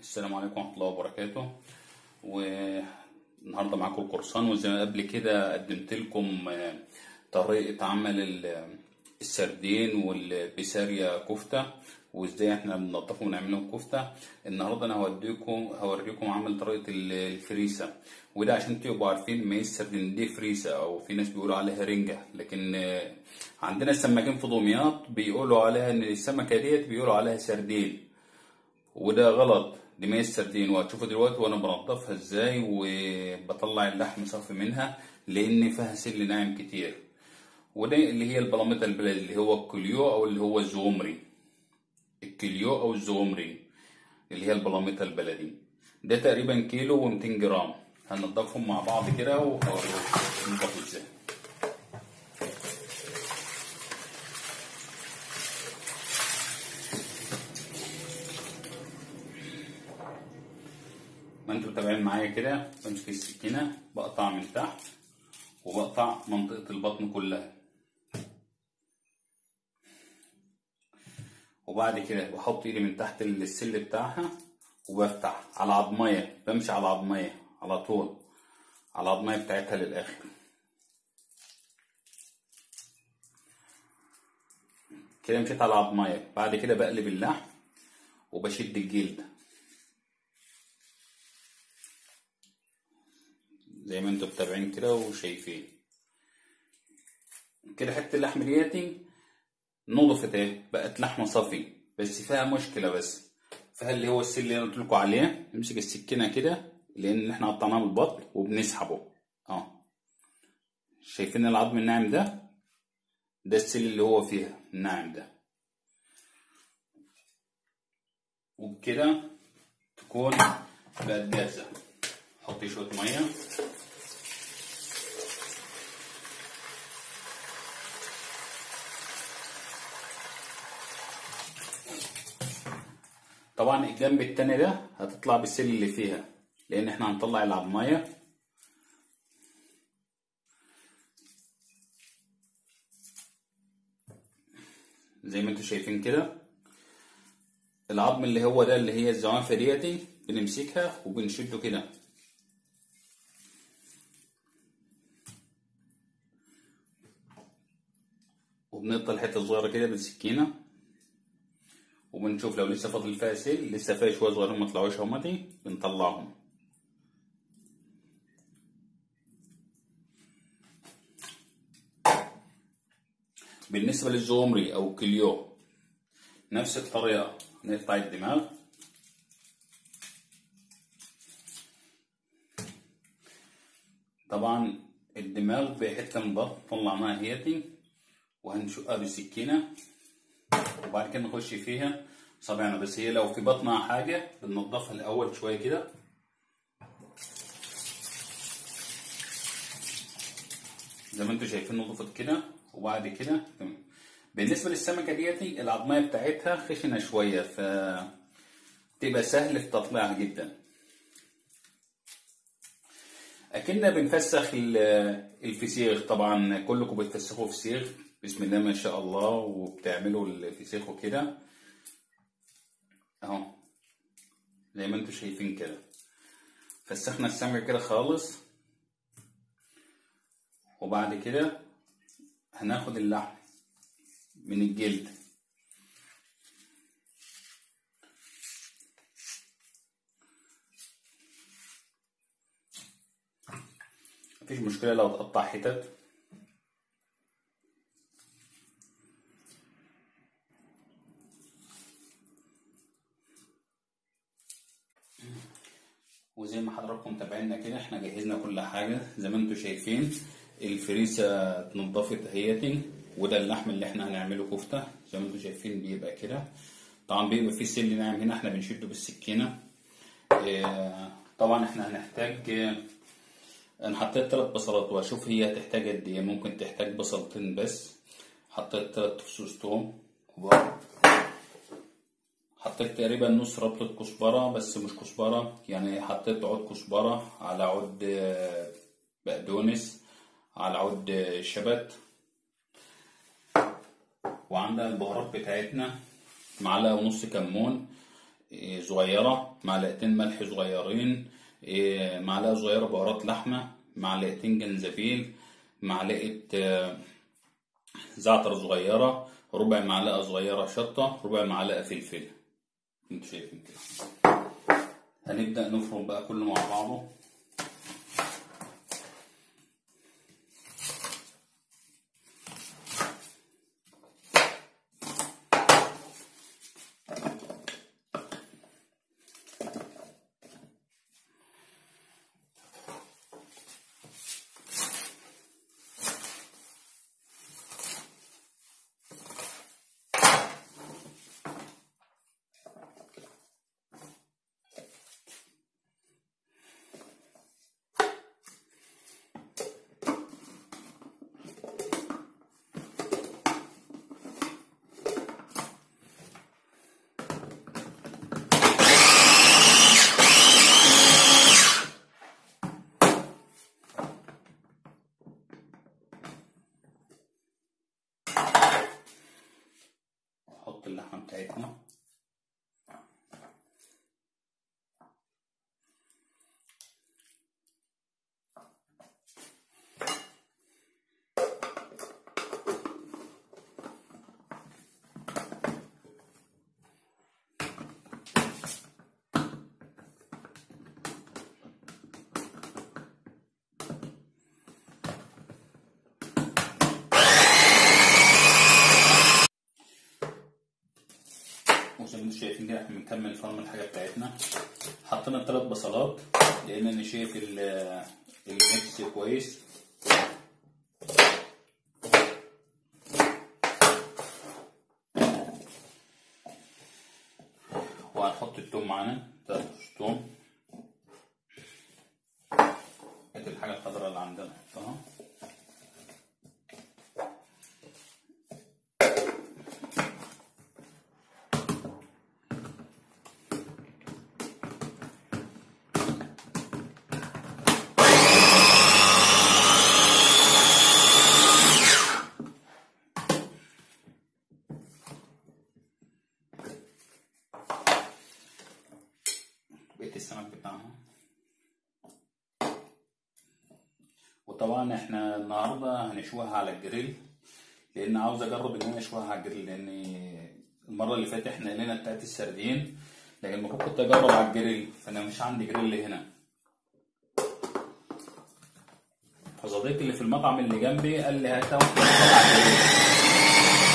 السلام عليكم ورحمة الله وبركاته والنهاردة معاكم القرصان وزي ما قبل كده قدمت لكم آه، طريقة عمل ال- السردين والبسارية كفتة وازاي احنا بننضفهم ونعملهم كفتة النهاردة انا هوديكم هوريكم عمل طريقة ال- الفريسة وده عشان تبقوا عارفين ما هي السردين دي فريسة او في ناس بيقولوا عليها رنجة لكن آه، عندنا السماكين في دمياط بيقولوا عليها ان السمكة ديت بيقولوا عليها سردين وده غلط دي ما هي السردين وهتشوفوا دلوقتي وانا بنضفها ازاي وبطلع اللحم صافي منها لان فيها سل ناعم كتير وده اللي هي البلاميطه البلدي اللي هو الكليو او اللي هو الزغمري الكليو او الزغمري اللي هي البلاميطه البلدي ده تقريبا كيلو و200 جرام هنضفهم مع بعض كده وهوريكم نضفوا ازاي ما انتوا متابعين معايا كده بمسك السكينة بقطع من تحت وبقطع منطقة البطن كلها وبعد كده بحط ايدي من تحت السل بتاعها وبفتح على عظمية بمشي على عظمية على طول على العظمية بتاعتها للآخر كده مشيت على عظمية بعد كده بقلب اللحم وبشد الجلد زي ما انتوا متابعين كده وشايفين كده حته اللحم دياتي نضفت اهي بقت لحمه صافي بس فيها مشكله بس فيها اللي هو السل اللي انا قلت لكم عليه نمسك السكينه كده لان احنا قطعناه من البطن وبنسحبه اه شايفين العظم الناعم ده ده السل اللي هو فيها الناعم ده وبكده تكون بقت جاهزه حطي شويه ميه طبعا الجنب التاني ده هتطلع بالسل اللي فيها لان احنا هنطلع العظمية زي ما انتوا شايفين كده العظم اللي هو ده اللي هي الزعانفة ديتي بنمسكها وبنشده كده وبنقطع الحتة الصغيرة كده بالسكينة وبنشوف لو لسه فاضل فيها سيل لسه فيها شويه صغيرين ما طلعوش همتي بنطلعهم بالنسبه للزومري او كليو نفس الطريقه نقطع الدماغ طبعا الدماغ بحته من البطن طلعناها هيتي وهنشقها بالسكينه وبعد كده نخش فيها صابعنا بس هي لو في بطنها حاجة بننضفها الأول شوية كده زي ما انتوا شايفين نضفت كده وبعد كده تمام بالنسبة للسمكة ديتي العظمية بتاعتها خشنة شوية ف تبقى سهل في تطليعها جدا أكننا بنفسخ ال- الفسيخ طبعا كلكم بتفسخوا فسيخ بسم الله ما شاء الله وبتعملوا الفسيخ وكده اهو زي ما انتوا شايفين كده فسخنا السمكة كده خالص وبعد كده هناخد اللحم من الجلد مفيش مشكلة لو تقطع حتت وزي ما حضراتكم متابعينا كده احنا جهزنا كل حاجة زي ما انتوا شايفين الفريسة اتنضفت اهيتي وده اللحم اللي احنا هنعمله كفتة زي ما انتوا شايفين بيبقى كده طبعا بيبقى فيه سل ناعم هنا احنا بنشده بالسكينة اه، طبعا احنا هنحتاج اه، انا حطيت تلات بصلات واشوف هي هتحتاج قد ايه ممكن تحتاج بصلتين بس حطيت تلات فصوص توم كبار حطيت تقريبا نص ربطة كزبرة بس مش كزبرة يعني حطيت عود كزبرة على عود آه، بقدونس على عود آه، شبت وعندنا البهارات بتاعتنا معلقة ونص كمون إيه، صغيرة معلقتين ملح صغيرين إيه، معلقة صغيرة بهارات لحمة معلقتين جنزبيل معلقة آه، زعتر صغيرة ربع معلقة صغيرة شطة ربع معلقة فلفل انتوا شايفين كده هنبدأ نفرم بقى كله مع بعضه نحط اللحمة بتاعتنا وزي ما انتم شايفين كده احنا بنكمل فرم الحاجة بتاعتنا حطينا الثلاث بصلات لان انا شايف ال- الميكس كويس وهنحط التوم معانا ثلاث توم ادي الحاجة الخضراء اللي عندنا نحطها بقيت السمك بتاعها وطبعا احنا النهارده هنشويها على الجريل لان عاوز اجرب ان انا اشويها على الجريل لان المره اللي فاتت احنا قلنا بتاعت السردين لكن المفروض كنت اجرب على الجريل فانا مش عندي جريل هنا فصديقي اللي في المطعم اللي جنبي قال لي هاتها واحنا نشتغل على الجريل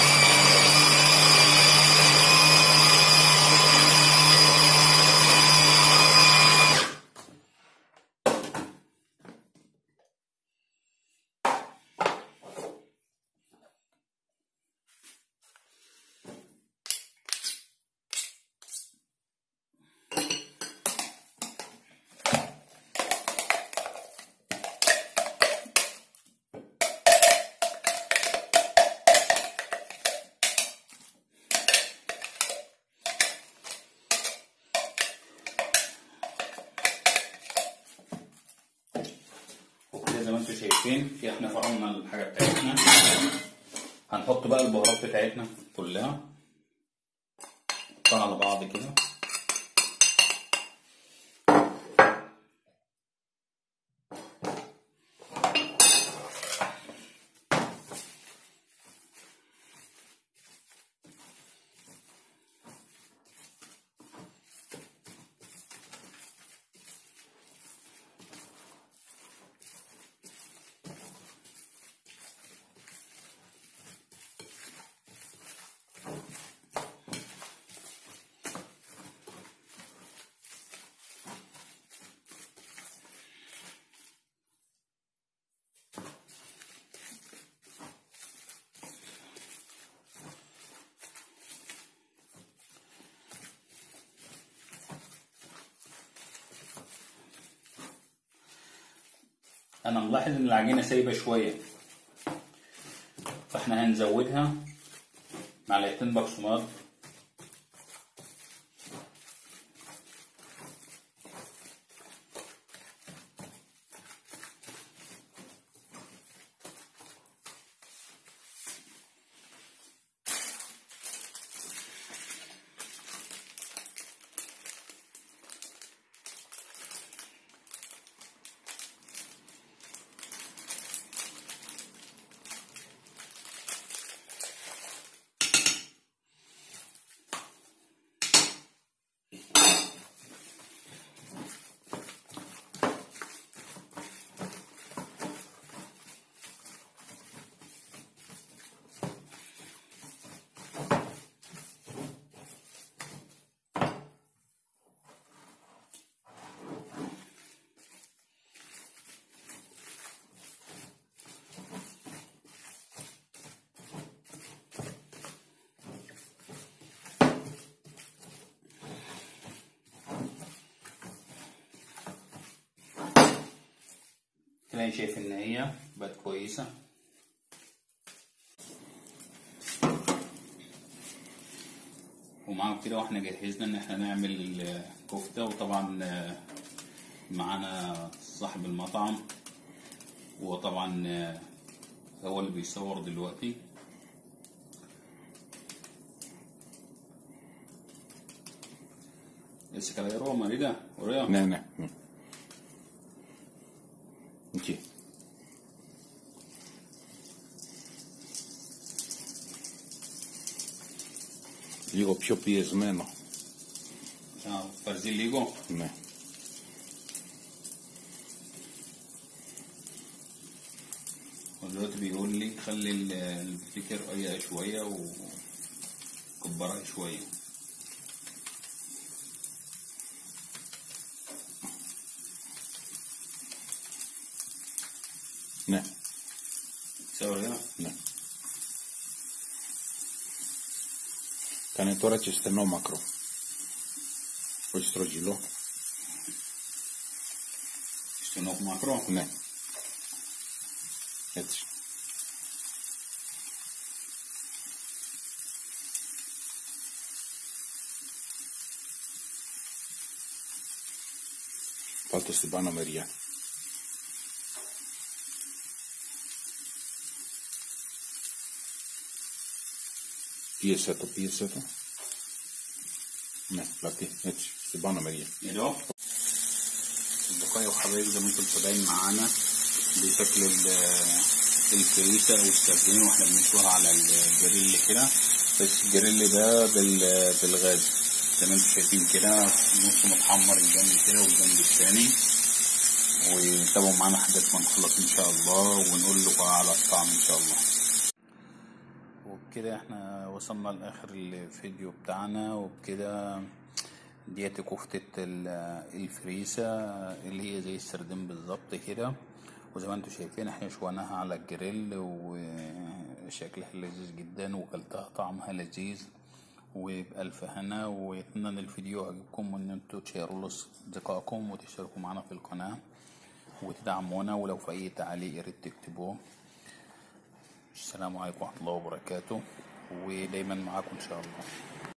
وكده زي ما انتم شايفين كده احنا فرمنا الحاجه بتاعتنا هنحط بقى البهارات بتاعتنا كلها نحطها على بعض كده انا ملاحظ ان العجينه سايبه شويه فاحنا هنزودها معلقتين بقسماط كده انا شايف ان هي بقت كويسه ومعاهم كده واحنا جهزنا ان احنا نعمل الكفته وطبعا آه، معانا صاحب المطعم وطبعا آه، هو اللي بيصور دلوقتي لسه كده يروح مريضة وريا Ne, ne. ne. Sì. Λίγο πιο πιεσμένο. Ah, farzi λίγο Ναι. ودلوقتي بيقول لي خلي ال- البيكر رقيقة شوية وكبرها شوية Ναι. تسوي رقيقة Ναι. Κάνε τώρα και στενό μακρό. Όχι στρογγυλό. στενό μακρό Ναι. Έτσι. Βάλτε στην πάνω μεριά. Πίεσε το, πίεσε το. Ναι, πλατή, έτσι, στην πάνω μεριά. اهو البقايا وحبايب زي ما انتم متابعين معانا بشكل ال- الفريسة او السردين واحنا بنشويها على الجريل كده بس الجريل ده بال- بالغاز زي ما انتم شايفين كده نص متحمر الجنب كده والجنب التاني وتابعوا معانا لحد ما نخلص ان شاء الله ونقول لكم على الطعم ان شاء الله وبكده احنا وصلنا لاخر الفيديو بتاعنا وبكده ديت كفتة ال- الفريسة اللي هي زي السردين بالظبط كده وزي ما انتم شايفين احنا شويناها على الجريل وشكلها لذيذ جدا وكلتها طعمها لذيذ وبألف هنا واتمنى ان الفيديو عجبكم وان انتوا تشيروا لاصدقائكم وتشتركوا معنا في القناة وتدعمونا ولو في اي تعليق يا ريت تكتبوه السلام عليكم ورحمة الله وبركاته ودايما معاكم ان شاء الله